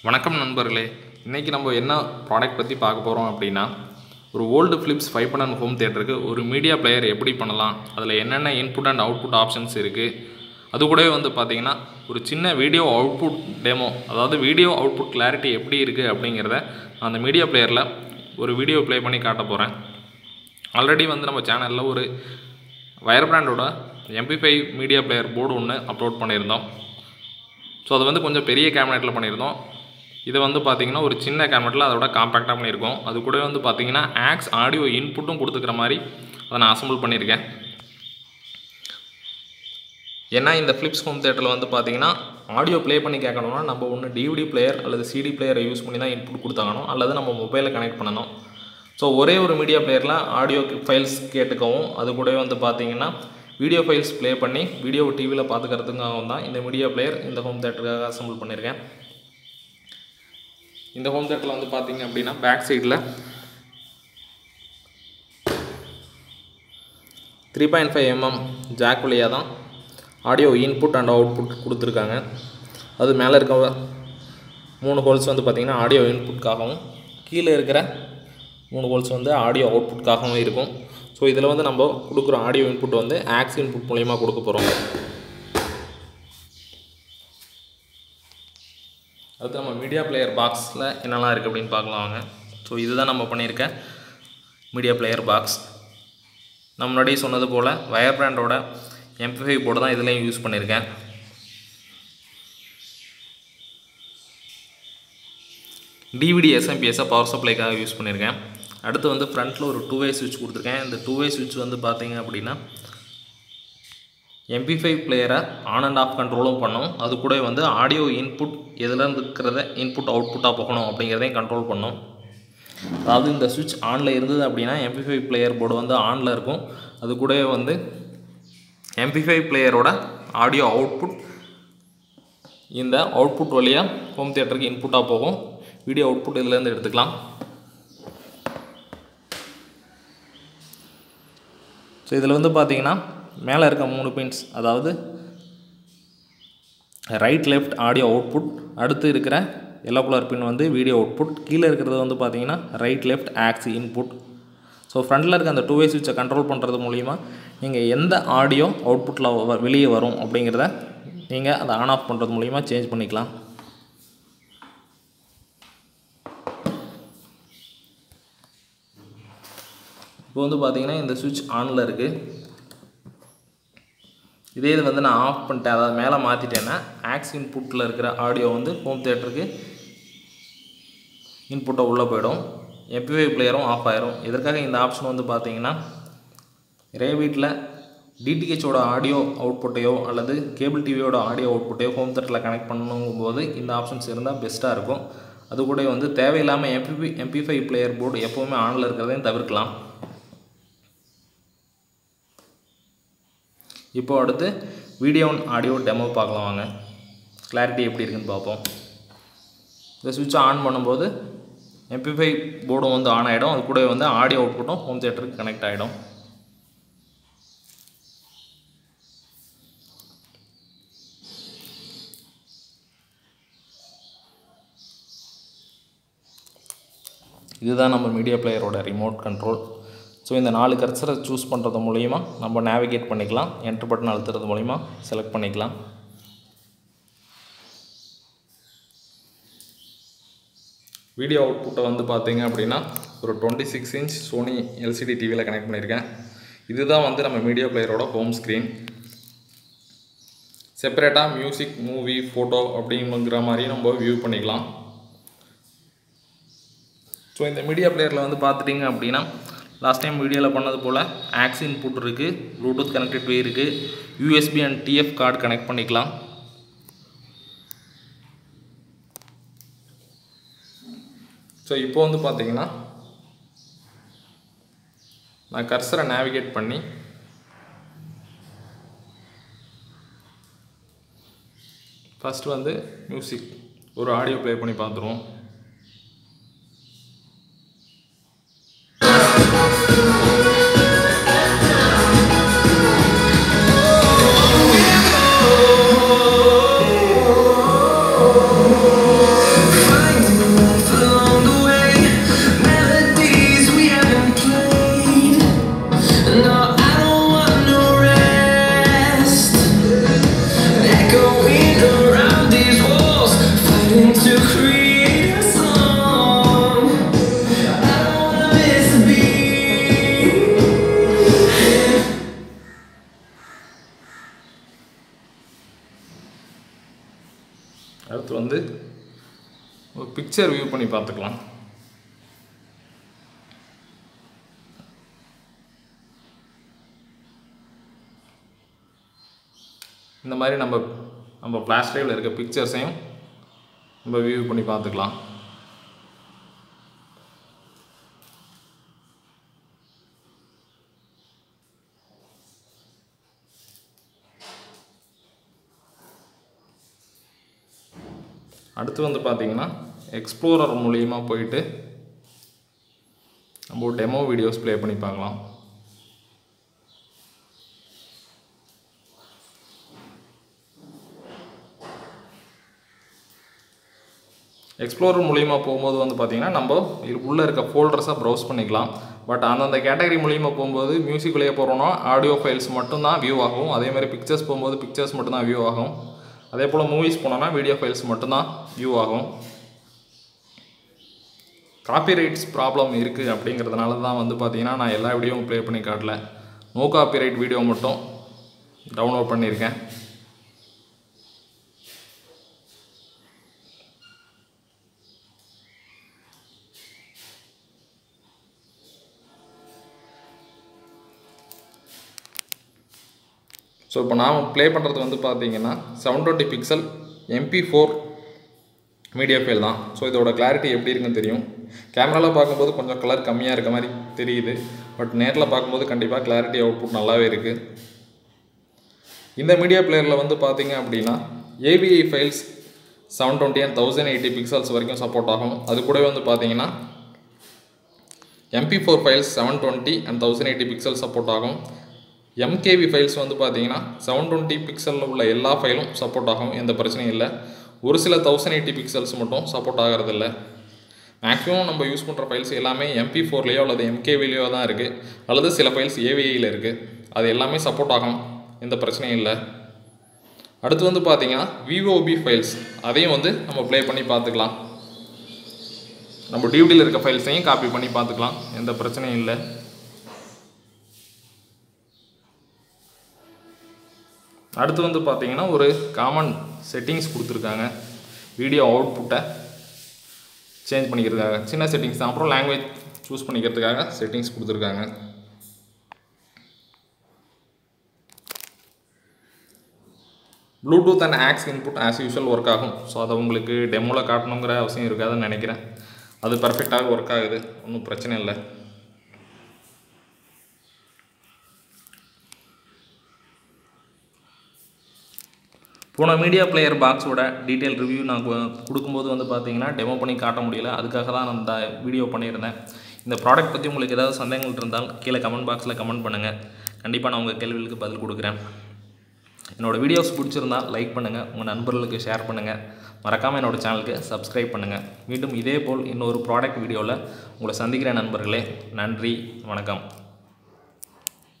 வணக்கம் நண்பர்களே இன்றைக்கி நம்ம என்ன ப்ராடக்ட் பற்றி பார்க்க போகிறோம் அப்படின்னா ஒரு ஓல்டு ஃபிலிப்ஸ் ஃபைவ் பன்னெண்டு ஹோம் தேட்டருக்கு ஒரு மீடியா பிளேயர் எப்படி பண்ணலாம் அதில் என்னென்ன இன்புட் அண்ட் அவுட்புட் ஆப்ஷன்ஸ் இருக்குது அது கூடவே வந்து பார்த்தீங்கன்னா ஒரு சின்ன வீடியோ அவுட்புட் டெமோ அதாவது வீடியோ அவுட்புட் கிளாரிட்டி எப்படி இருக்குது அப்படிங்கிறத அந்த மீடியா பிளேயரில் ஒரு வீடியோ ப்ளே பண்ணி காட்ட போகிறேன் ஆல்ரெடி வந்து நம்ம சேனலில் ஒரு வயர் பிராண்டோட MP five media player board ஒன்று அப்லோட் பண்ணியிருந்தோம் ஸோ அது வந்து கொஞ்சம் பெரிய கேபினெட்டில் பண்ணியிருந்தோம் இதை வந்து பார்த்தீங்கன்னா ஒரு சின்ன கேபினெட்டில் அதோட காம்பேக்டாக பண்ணியிருக்கோம் அது கூட வந்து பார்த்தீங்கன்னா ஆக்ஸ் ஆடியோ இன்புட்டும் கொடுத்துக்கிற மாதிரி அதை நான் அசம்பிள் பண்ணியிருக்கேன் ஏன்னா இந்த ஃப்ளிப்ஸ் ஹோம் தேட்டரில் வந்து பார்த்தீங்கன்னா ஆடியோ ப்ளே பண்ணி கேட்கணும்னா நம்ம ஒன்று டிவிடி பிளேயர் அல்லது சிடி பிளேயரை யூஸ் பண்ணி தான் இன்புட் கொடுத்தாகணும் அல்லது நம்ம மொபைலில் கனெக்ட் பண்ணணும் ஸோ ஒரே ஒரு மீடியா பிளேயரில் ஆடியோ ஃபைல்ஸ் கேட்டுக்கவும் அது கூடவே வந்து பார்த்தீங்கன்னா வீடியோ ஃபைல்ஸ் ப்ளே பண்ணி வீடியோ டிவியில் பார்த்துக்கிறதுக்காகவும் தான் இந்த மீடியா பிளேயர் இந்த ஹோம் தேட்டருக்காக அசம்பிள் பண்ணியிருக்கேன் இந்த ஹோம் தேட்டரில் வந்து பார்த்தீங்க அப்படின்னா பேக் சைடில் three point five MM jack வழியாக தான் ஆடியோ இன்புட் அண்ட் அவுட்புட் கொடுத்துருக்காங்க அது மேலே இருக்க மூணு ஹோல்ஸ் வந்து பார்த்திங்கன்னா ஆடியோ இன்புட்காகவும் கீழே இருக்கிற மூணு ஹோல்ஸ் வந்து ஆடியோ அவுட்புட்காகவும் இருக்கும் ஸோ இதில் வந்து நம்ம கொடுக்குற ஆடியோ இன்புட் வந்து ஆக்ஸ் இன்புட் மூலிமா கொடுக்க போகிறோம் அடுத்து நம்ம மீடியா பிளேயர் பாக்ஸில் என்னெல்லாம் இருக்குது அப்படின்னு பார்க்கலாம் வாங்க ஸோ இதுதான் நம்ம பண்ணியிருக்க மீடியா பிளேயர் பாக்ஸ் நான் முன்னாடியே சொன்னது போல் வயர் பிராண்டோட எம்பி ஃபைவ் போர்டு தான் இதுலேயும் யூஸ் பண்ணியிருக்கேன் டிவிடி எஸ்எம்பிஎஸ்ஸை பவர் சப்ளைக்காக யூஸ் பண்ணியிருக்கேன் அடுத்து வந்து ஃப்ரண்ட்டில் ஒரு டூ வே சுவிட்ச் கொடுத்துருக்கேன் இந்த டூ வே சுவிட்ச் வந்து பார்த்தீங்க அப்படின்னா எம்பி ஃபைவ் பிளேயரை ஆன் அண்ட் ஆஃப் கண்ட்ரோலும் பண்ணும் அது கூட வந்து ஆடியோ இன்புட் எதுலேருந்து இருக்கிறத இன்புட் அவுட்புட்டாக போகணும் அப்படிங்கிறதையும் கண்ட்ரோல் பண்ணும் அதாவது இந்த சுவிட்ச் ஆனில் இருந்தது அப்படின்னா எம்பி ஃபைவ் பிளேயர் போர்டு வந்து ஆனில் இருக்கும் அது கூடவே வந்து எம்பி ஃபைவ் பிளேயரோட ஆடியோ அவுட்புட் இந்த அவுட்புட் வழியாக ஹோம் தியேட்டருக்கு இன்புட்டாக போகும் வீடியோ அவுட்புட் இதுலேருந்து எடுத்துக்கலாம் ஸோ இதில் வந்து பார்த்தீங்கன்னா மேலே இருக்க மூணு பின்ஸ் அதாவது ரைட் லெஃப்ட் ஆடியோ அவுட்புட் அடுத்து இருக்கிற எல்லோ கலர் பின் வந்து வீடியோ அவுட்புட் கீழே இருக்கிறது வந்து பார்த்தீங்கன்னா right left aux input so ஃப்ரண்டில் இருக்க அந்த டூ வே சுவிட்சை கண்ட்ரோல் பண்ணுறது மூலிமா நீங்கள் எந்த ஆடியோ அவுட்புட்டில் வெளியே வரும் அப்படிங்கிறத நீங்கள் அதை ஆன் ஆஃப் பண்ணுறது மூலிமா சேஞ்ச் பண்ணிக்கலாம் இப்போ வந்து பார்த்தீங்கன்னா இந்த சுவிட்ச் ஆனில் இருக்குது இதே இது வந்து நான் ஆஃப் பண்ணிட்டேன் அதாவது மேலே மாற்றிட்டேன்னா ஆக்ஸ் இன்புட்டில் இருக்கிற ஆடியோ வந்து ஹோம் தேட்டருக்கு இன்புட்டை உள்ளே போயிடும் எம்பிவை பிளேயரும் ஆஃப் ஆயிரும் இதற்காக இந்த ஆப்ஷன் வந்து பார்த்தீங்கன்னா நிறைய வீட்டில் டிடிஹெச்சோட ஆடியோ அவுட்புட்டையோ அல்லது கேபிள் டிவியோட ஆடியோ அவுட்புட்டையோ ஹோம் தேட்டரில் கனெக்ட் பண்ணணுங்கும் போது இந்த ஆப்ஷன்ஸ் இருந்தால் பெஸ்ட்டாக இருக்கும் அது கூட வந்து தேவையில்லாமல் எம்பிபி எம்பி ஃபைவ் பிளேயர் போர்டு எப்போவுமே ஆனில் இருக்கிறதையும் தவிர்க்கலாம் இப்போ அடுத்து வீடியோ ஆடியோ டெமோ பார்க்கலாம் வாங்க கிளாரிட்டி எப்படி இருக்குன்னு பார்ப்போம் இந்த சுவிட்சை ஆன் பண்ணும்போது எம்பி ஃபைவ் போர்டும் வந்து ஆன் ஆகிடும் அது கூட வந்து ஆடியோ அவுட்புட்டும் ஹோம் தியேட்டருக்கு கனெக்ட் ஆகிடும் இதுதான் நம்ம மீடியா பிளேயரோட ரிமோட் கண்ட்ரோல் ஸோ இந்த நாலு கர்சரை சூஸ் பண்ணுறது மூலிமா நம்ம நேவிகேட் பண்ணிக்கலாம் என்ட்ரு பட்டன் அழுத்துறது மூலிமா செலக்ட் பண்ணிக்கலாம் வீடியோ அவுட்புட்டை வந்து பார்த்தீங்க அப்படின்னா ஒரு twenty six inch Sony LCD டிவியில் கனெக்ட் பண்ணியிருக்கேன் இதுதான் வந்து நம்ம மீடியா பிளேயரோட ஹோம் ஸ்க்ரீன் செப்பரேட்டாக மியூசிக் மூவி ஃபோட்டோ அப்படிங்கிற மாதிரி நம்ம வியூ பண்ணிக்கலாம் ஸோ இந்த மீடியா பிளேயரில் வந்து பார்த்துட்டிங்க அப்படின்னா லாஸ்ட் டைம் வீடியோவில் பண்ணது போல் ஆக்ஸ் இன்புட் இருக்குது ப்ளூடூத் கனெக்டட் வே இருக்குது USB and TF card connect பண்ணிக்கலாம் ஸோ இப்போ வந்து பார்த்தீங்கன்னா நான் கர்சரை நேவிகேட் பண்ணி ஃபஸ்ட் வந்து மியூசிக் ஒரு ஆடியோ ப்ளே பண்ணி பார்த்துருவோம் Oh அடுத்து வந்து ஒரு பிக்சர் வியூ பண்ணி பார்த்துக்கலாம் இந்த மாதிரி நம்ம நம்ம ஃப்ளாஷ் ட்ரைவில் இருக்க பிக்சர்ஸையும் நம்ம வியூ பண்ணி பார்த்துக்கலாம் அடுத்து வந்து பார்த்தீங்கன்னா எக்ஸ்ப்ளோரர் மூலியமா போயிட்டு நம்ம ஒரு டெமோ வீடியோஸ் ப்ளே பண்ணி பார்க்கலாம் எக்ஸ்ப்ளோரர் மூலியமாக போகும்போது வந்து பார்த்திங்கன்னா நம்ம இது உள்ளே இருக்க ஃபோல்டர்ஸை ப்ரௌஸ் பண்ணிக்கலாம் பட் அந்தந்த கேட்டகரி மூலியமாக போகும்போது மியூசிக்குள்ளேயே போகிறோன்னா ஆடியோ ஃபைல்ஸ் மட்டும்தான் வியூ ஆகும் அதே மாதிரி பிக்சர்ஸ் போகும்போது பிக்சர்ஸ் மட்டும்தான் வியூ ஆகும் அதே போல் மூவிஸ் போனோன்னா வீடியோ ஃபைல்ஸ் மட்டும்தான் வியூ ஆகும் காப்பிரைட்ஸ் ப்ராப்ளம் இருக்குது அப்படிங்கிறதுனால தான் வந்து பார்த்தீங்கன்னா நான் எல்லா வீடியோவும் ப்ளே பண்ணி காட்டல நோ காப்பிரைட் வீடியோ மட்டும் டவுன்லோட் பண்ணியிருக்கேன் ஸோ இப்போ நான் ப்ளே பண்ணுறது வந்து பார்த்தீங்கன்னா seven twenty pixel MP four media file தான் ஸோ இதோட கிளாரிட்டி எப்படி இருக்குன்னு தெரியும் கேமராவில் பார்க்கும்போது கொஞ்சம் கலர் கம்மியாக இருக்க மாதிரி தெரியுது பட் நேரில் பார்க்கும்போது கண்டிப்பாக கிளாரிட்டி அவுட்புட் நல்லாவே இருக்குது இந்த மீடியா பிளேயரில் வந்து பார்த்தீங்க அப்படின்னா AVI files seven twenty and thousand eighty pixels வரைக்கும் சப்போர்ட் ஆகும் அது கூடவே வந்து பார்த்தீங்கன்னா MP four files seven twenty and thousand eighty pixel support ஆகும் எம்கேவி ஃபைல்ஸ் வந்து பார்த்தீங்கன்னா செவன் டுவெண்ட்டி பிக்சலில் உள்ள எல்லா ஃபைலும் சப்போர்ட் ஆகும் எந்த பிரச்சனையும் இல்லை ஒரு சில தௌசண்ட் எயிட்டி பிக்சல்ஸ் மட்டும் சப்போர்ட் ஆகிறதில்ல மேக்ஸிமம் நம்ம யூஸ் பண்ணுற ஃபைல்ஸ் எல்லாமே எம்பி ஃபோர்லேயோ அல்லது எம்கேவிலேயோ தான் இருக்குது அல்லது சில ஃபைல்ஸ் ஏவிஐயில் இருக்குது அது எல்லாமே சப்போர்ட் ஆகும் எந்த பிரச்சனையும் இல்லை அடுத்து வந்து பார்த்தீங்கன்னா விவோபி ஃபைல்ஸ் அதையும் வந்து நம்ம ப்ளே பண்ணி பார்த்துக்கலாம் நம்ம டிவிடியில் இருக்க ஃபைல்ஸையும் காப்பி பண்ணி பார்த்துக்கலாம் எந்த பிரச்சனையும் இல்லை அடுத்து வந்து பார்த்தீங்கன்னா ஒரு காமன் செட்டிங்ஸ் கொடுத்துருக்காங்க வீடியோ அவுட்புட்டை சேஞ்ச் பண்ணிக்கிறதுக்காக சின்ன செட்டிங்ஸ் தான் அப்புறம் லாங்குவேஜ் சூஸ் பண்ணிக்கிறதுக்காக செட்டிங்ஸ் கொடுத்துருக்காங்க Bluetooth and aux input as usual work ஆகும் ஸோ அதை உங்களுக்கு டெமோவில் காட்டணுங்கிற அவசியம் இருக்காதுன்னு நினைக்கிறேன் அது பர்ஃபெக்டாக ஒர்க் ஆகுது ஒன்றும் பிரச்சனை இல்லை போன மீடியா பிளேயர் பாக்ஸோட டீட்டெயில் ரிவ்யூ நான் கு- கொடுக்கும்போது வந்து பார்த்தீங்கன்னா டெமோ பண்ணி காட்ட முடியல அதுக்காக தான் நான் இந்த வீடியோ பண்ணியிருந்தேன் இந்த ப்ராடக்ட் பற்றி உங்களுக்கு ஏதாவது சந்தேகங்கள் இருந்தால் கீழே கமெண்ட் பாக்ஸில் கமெண்ட் பண்ணுங்கள் கண்டிப்பாக நான் உங்கள் கேள்விகளுக்கு பதில் கொடுக்குறேன் என்னோடய வீடியோஸ் பிடிச்சிருந்தா லைக் பண்ணுங்கள் உங்கள் நண்பர்களுக்கு ஷேர் பண்ணுங்கள் மறக்காமல் என்னோட சேனலுக்கு சப்ஸ்கிரைப் பண்ணுங்கள் மீண்டும் இதே போல் இன்னொரு ப்ராடக்ட் வீடியோவில் உங்களை சந்திக்கிற நண்பர்களே நன்றி வணக்கம்